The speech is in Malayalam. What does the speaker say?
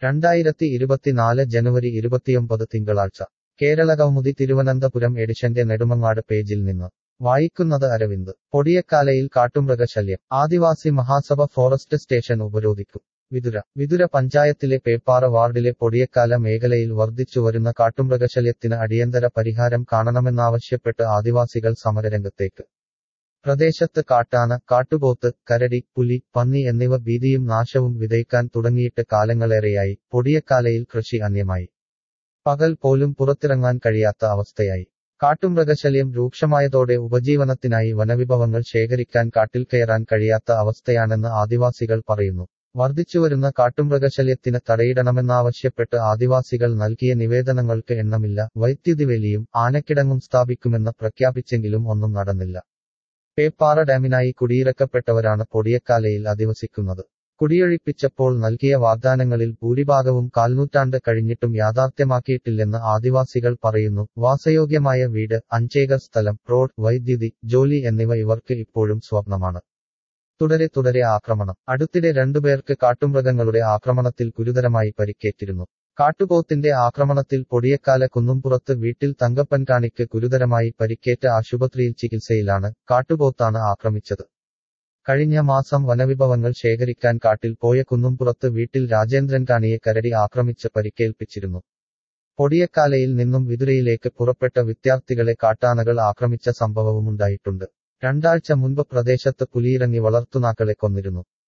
രണ്ടായിരത്തി ഇരുപത്തിനാല് ജനുവരി ഇരുപത്തിയൊമ്പത് തിങ്കളാഴ്ച കേരളകൗമുദി തിരുവനന്തപുരം എഡിഷന്റെ നെടുമങ്ങാട് പേജിൽ നിന്ന് വായിക്കുന്നത് അരവിന്ദ് പൊടിയക്കാലയിൽ കാട്ടുമൃഗശല്യം ആദിവാസി മഹാസഭ ഫോറസ്റ്റ് സ്റ്റേഷൻ ഉപരോധിക്കും വിതുര വിതുര പഞ്ചായത്തിലെ പേപ്പാറ വാർഡിലെ പൊടിയക്കാല മേഖലയിൽ വർദ്ധിച്ചുവരുന്ന കാട്ടുമൃഗശല്യത്തിന് അടിയന്തര പരിഹാരം കാണണമെന്നാവശ്യപ്പെട്ട് ആദിവാസികൾ സമരരംഗത്തേക്ക് പ്രദേശത്ത് കാട്ടാന കാട്ടുപോത്ത് കരടി പുലി പന്നി എന്നിവ ഭീതിയും നാശവും വിതയ്ക്കാൻ തുടങ്ങിയിട്ട് കാലങ്ങളേറെയായി പൊടിയക്കാലയിൽ കൃഷി അന്യമായി പകൽ പോലും പുറത്തിറങ്ങാൻ കഴിയാത്ത അവസ്ഥയായി കാട്ടുമൃഗശല്യം രൂക്ഷമായതോടെ ഉപജീവനത്തിനായി വനവിഭവങ്ങൾ ശേഖരിക്കാൻ കാട്ടിൽ കയറാൻ കഴിയാത്ത അവസ്ഥയാണെന്ന് ആദിവാസികൾ പറയുന്നു വർദ്ധിച്ചുവരുന്ന കാട്ടുമൃഗശല്യത്തിന് തടയിടണമെന്നാവശ്യപ്പെട്ട് ആദിവാസികൾ നൽകിയ നിവേദനങ്ങൾക്ക് എണ്ണമില്ല വൈദ്യുതി വേലിയും ആനക്കിടങ്ങും സ്ഥാപിക്കുമെന്ന് പ്രഖ്യാപിച്ചെങ്കിലും ഒന്നും നടന്നില്ല പേപ്പാറ ഡാമിനായി കുടിയിറക്കപ്പെട്ടവരാണ് പൊടിയക്കാലയിൽ അധിവസിക്കുന്നത് കുടിയൊഴിപ്പിച്ചപ്പോൾ നൽകിയ വാഗ്ദാനങ്ങളിൽ ഭൂരിഭാഗവും കാൽനൂറ്റാണ്ട് കഴിഞ്ഞിട്ടും യാഥാർത്ഥ്യമാക്കിയിട്ടില്ലെന്ന് ആദിവാസികൾ പറയുന്നു വാസയോഗ്യമായ വീട് അഞ്ചേക്കർ സ്ഥലം റോഡ് വൈദ്യുതി ജോലി എന്നിവ ഇവർക്ക് ഇപ്പോഴും സ്വപ്നമാണ് തുടരെ തുടരെ ആക്രമണം അടുത്തിടെ രണ്ടുപേർക്ക് കാട്ടുമൃഗങ്ങളുടെ ആക്രമണത്തിൽ ഗുരുതരമായി പരിക്കേറ്റിരുന്നു കാട്ടുപോത്തിന്റെ ആക്രമണത്തിൽ പൊടിയക്കാല കുന്നുംപുറത്ത് വീട്ടിൽ തങ്കപ്പൻ കാണിക്ക് ഗുരുതരമായി പരിക്കേറ്റ ആശുപത്രിയിൽ ചികിത്സയിലാണ് കാട്ടുപോത്താണ് ആക്രമിച്ചത് കഴിഞ്ഞ മാസം വനവിഭവങ്ങൾ ശേഖരിക്കാൻ കാട്ടിൽ പോയ കുന്നുംപുറത്ത് വീട്ടിൽ രാജേന്ദ്രൻ കാണിയെ കരടി ആക്രമിച്ച് പരിക്കേൽപ്പിച്ചിരുന്നു പൊടിയക്കാലയിൽ നിന്നും വിതുരയിലേക്ക് പുറപ്പെട്ട വിദ്യാർത്ഥികളെ കാട്ടാനകൾ ആക്രമിച്ച സംഭവവുമുണ്ടായിട്ടുണ്ട് രണ്ടാഴ്ച മുൻപ് പ്രദേശത്ത് പുലിയിറങ്ങി വളർത്തുനാക്കളെ കൊന്നിരുന്നു